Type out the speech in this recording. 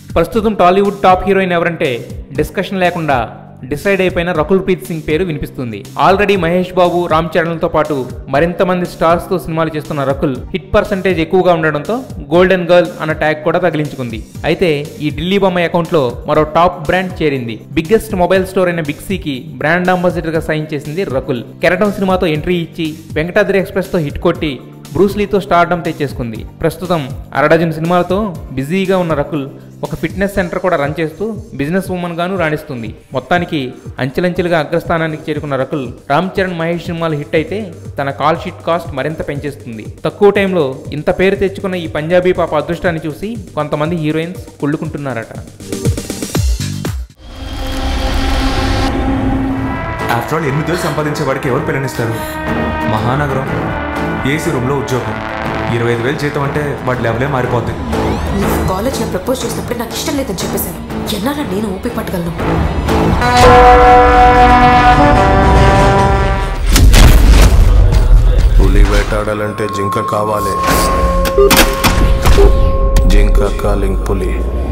ప్రస్తుతం Tollywood top heroine ఎవరంటే discussion లేకుండా డిసైడ్ అయిపోయిన రకుల్ ప్రీత్ సింగ్ పేరు వినిపిస్తుంది ఆల్రెడీ మహేష్ బాబు రామ్ చరణ్లతో పాటు మరింత మంది స్టార్స్ తో సినిమాలు చేస్తున్న రకుల్ హిట్ పర్సంటేజ్ ఎక్కువగా ఉండడంతో గోల్డెన్ గర్ల్ అన్న ట్యాగ్ కూడా తగిలించుకుంది అయితే ఈ ఢిల్లీ బొమ్మ అకౌంట్ లో మరో టాప్ బ్రాండ్ చేరింది బిగ్గెస్ట్ మొబైల్ స్టోర్ అయిన బిగ్సీకి బ్రాండ్ అంబాసిడర్ గా సైన్ చేసింది రకుల్ కెరటం సినిమాతో ఎంట్రీ ఇచ్చి వెంకటాద్రి ఎక్స్ప్రెస్ తో హిట్ కొట్టి బ్రూస్లీతో స్టార్డమ్ తెచ్చేసుకుంది ప్రస్తుతం అరడజన్ సినిమాలతో బిజీగా ఉన్న రకుల్ ఒక ఫిట్నెస్ సెంటర్ కూడా రన్ చేస్తూ బిజినెస్ ఉమెన్ గాను రాణిస్తుంది మొత్తానికి అంచెలంచెలుగా అగ్రస్థానానికి చేరుకున్న రకుల్ రామ్ చరణ్ మహేష్ సినిమాలు హిట్ అయితే తన కాల్ షీట్ కాస్ట్ మరింత పెంచేస్తుంది తక్కువ టైంలో ఇంత పేరు తెచ్చుకున్న ఈ పంజాబీ పాప అదృష్టాన్ని చూసి కొంతమంది హీరోయిన్స్ కుళ్ళుకుంటున్నారట ఆఫ్టర్ ఆల్ ఎనిమిది వేలు సంపాదించే వాడికి ఎవరు పిల్లనిస్తారు మహానగరం ఏసీ రూమ్లో ఉద్యోగం ఇరవై ఐదు వేలు జీతం అంటే వాడి లెవెలే మారిపోద్ది నువ్వు కాలేజ్లో ప్రపోజ్ చేసినప్పుడు నాకు ఇష్టం లేదని చెప్పేశాను ఎన్నాళ్ళ నేను ఊపి పట్టగలను పులి వేటాడాలంటే జింక కావాలి జింక కాలింగ్ పులి